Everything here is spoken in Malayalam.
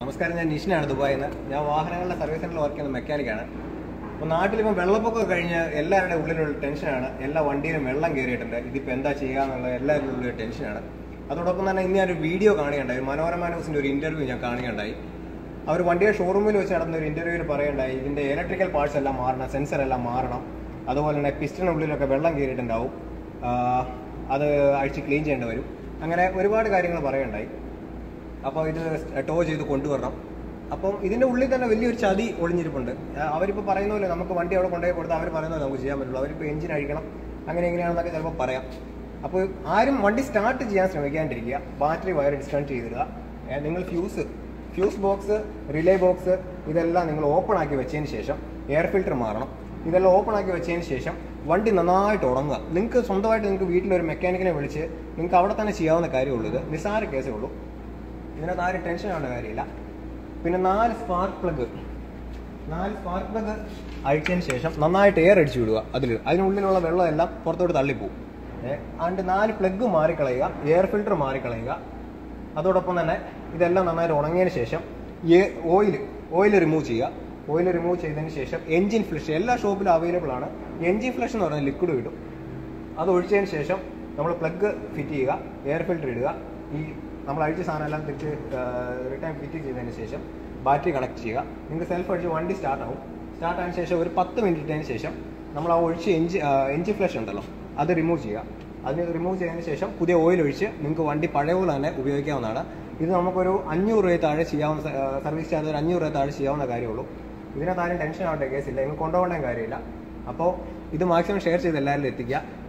നമസ്കാരം ഞാൻ നിഷിനാണ് ദുബായിൽ നിന്ന് ഞാൻ വാഹനങ്ങളുടെ സർവീസ് സെന്ററിൽ വർക്ക് ചെയ്യുന്ന മെക്കാനിക്കാണ് അപ്പോൾ നാട്ടിലിപ്പോൾ വെള്ളപ്പൊക്കം കഴിഞ്ഞ് എല്ലാവരുടെ ഉള്ളിലുള്ള ടെൻഷനാണ് എല്ലാ വണ്ടിയിലും വെള്ളം കയറിയിട്ടുണ്ട് ഇതിപ്പോൾ എന്താ ചെയ്യുക എന്നുള്ള എല്ലാവരുടെ ഉള്ളിൽ ടെൻഷനാണ് അതോടൊപ്പം തന്നെ ഇന്ന് ഞാനൊരു വീഡിയോ കാണുകയുണ്ടായി മനോരമ ന്യൂസിൻ്റെ ഒരു ഇൻ്റർവ്യൂ ഞാൻ കാണുകയുണ്ടായി അവർ വണ്ടിയുടെ ഷോറൂമിൽ വെച്ച് നടന്ന ഒരു ഇൻ്റർവ്യൂവിൽ പറയുണ്ടായി ഇതിൻ്റെ ഇലക്ട്രിക്കൽ പാർട്സ് എല്ലാം മാറണം സെൻസർ എല്ലാം മാറണം അതുപോലെ തന്നെ പിസ്റ്റണിനുള്ളിലൊക്കെ വെള്ളം കയറിയിട്ടുണ്ടാവും ആ, അത് അഴിച്ച് ക്ലീൻ ചെയ്യേണ്ടി വരും അങ്ങനെ ഒരുപാട് കാര്യങ്ങൾ പറയുണ്ടായി അപ്പോൾ ഇത് ടോ ചെയ്ത് കൊണ്ടുവരണം അപ്പം ഇതിന്റെ ഉള്ളിൽ തന്നെ വലിയൊരു ചതി ഒളിഞ്ഞിരിപ്പുണ്ട് ആ, അവരിപ്പോൾ പറയുന്ന പോലെ നമുക്ക് വണ്ടി അവിടെ കൊണ്ടുപോയി കൊടുത്താൽ അവർ പറയുന്ന പോലെ നമുക്ക് ചെയ്യാൻ പറ്റുള്ളൂ അവരിപ്പോൾ എഞ്ചിൻ അഴിക്കണം അങ്ങനെ എങ്ങനെയാണെന്നൊക്കെ ചിലപ്പോൾ പറയാം അപ്പോൾ ആരും വണ്ടി സ്റ്റാർട്ട് ചെയ്യാൻ ശ്രമിക്കാണ്ടിരിക്കുക ബാറ്ററി വയർ ഡിസ്കണക്ട് ചെയ്തിടുക ഏ, നിങ്ങൾ fuse fuse box relay box ഇതെല്ലാം നിങ്ങൾ ഓപ്പൺ ആക്കി വെച്ചതിന് ശേഷം എയർ ഫിൽറ്റർ മാറണം ഇതെല്ലാം ഓപ്പൺ ആക്കി വെച്ചതിന് ശേഷം വണ്ടി നന്നായിട്ട് ഉറങ്ങുക നിങ്ങൾക്ക് സ്വന്തമായിട്ട് നിങ്ങൾക്ക് വീട്ടിലൊരു മെക്കാനിക്കിനെ വിളിച്ച് നിങ്ങൾക്ക് അവിടെ തന്നെ ചെയ്യാവുന്ന കാര്യമുള്ളൂ ഇത് നിസ്സാര കേസേ ഉള്ളൂ ഇതിനകത്ത് ആരും ടെൻഷൻ ആവേണ്ട കാര്യമില്ല പിന്നെ നാല് സ്പാർക്ക് പ്ലഗ് നാല് സ്പാർക്ക് പ്ലഗ് അഴിച്ചതിന് ശേഷം നന്നായിട്ട് എയർ അടിച്ചു വിടുക അതിൽ അതിനുള്ളിലുള്ള വെള്ളം എല്ലാം പുറത്തോട്ട് തള്ളിപ്പോവും ഏഹ് അതിൻ്റെ നാല് പ്ലഗ് മാറിക്കളയുക എയർ ഫിൽറ്റർ മാറിക്കളയുക അതോടൊപ്പം തന്നെ ഇതെല്ലാം നന്നായിട്ട് ഉണങ്ങിയതിന് ശേഷം ഓയിൽ ഓയിൽ റിമൂവ് ചെയ്യുക ഓയിൽ റിമൂവ് ചെയ്തതിന് ശേഷം എൻജിൻ ഫ്ലഷ് എല്ലാ ഷോപ്പിലും അവൈലബിൾ ആണ് എൻജിൻ ഫ്ലഷ് എന്ന് പറയുന്ന ലിക്വിഡ് കിട്ടും അത് ഒഴിച്ചതിന് ശേഷം നമ്മൾ പ്ലഗ് ഫിറ്റ് ചെയ്യുക എയർ ഫിൽറ്റർ ഇടുക ഈ നമ്മൾ അഴിച്ച സാധനം എല്ലാം തിരിച്ച് റിട്ടേൺ ഫിറ്റ് ചെയ്തതിന് ശേഷം ബാറ്ററി കണക്ട് ചെയ്യുക നിങ്ങൾക്ക് സെൽഫ് അടിച്ച് വണ്ടി സ്റ്റാർട്ട് ആവും സ്റ്റാർട്ട് ആയതിനു ശേഷം ഒരു പത്ത് മിനിറ്റിന് ശേഷം നമ്മൾ ആ ഒഴിച്ച് എഞ്ചി എഞ്ചിൻ ഫ്ലഷ് ഉണ്ടല്ലോ അത് റിമൂവ് ചെയ്യുക അതിന് റിമൂവ് ചെയ്തതിന് ശേഷം പുതിയ ഓയിൽ ഒഴിച്ച് നിങ്ങൾക്ക് വണ്ടി പഴയ പോലെ തന്നെ ഉപയോഗിക്കാവുന്നതാണ് ഇത് നമുക്കൊരു അഞ്ഞൂറ് രൂപ താഴെ ചെയ്യാവുന്ന സർവീസ് ചാർജ് ഒരു അഞ്ഞൂറ് രൂപ താഴെ ചെയ്യാവുന്ന കാര്യമുള്ളൂ ഇതിനകത്ത് ആരും ടെൻഷൻ ആവേണ്ട കേസില്ല നിങ്ങൾ കൊണ്ടുപോകേണ്ട കാര്യമില്ല അപ്പോൾ ഇത് മാക്സിമം ഷെയർ ചെയ്ത് എല്ലാവരിലും എത്തിക്കുക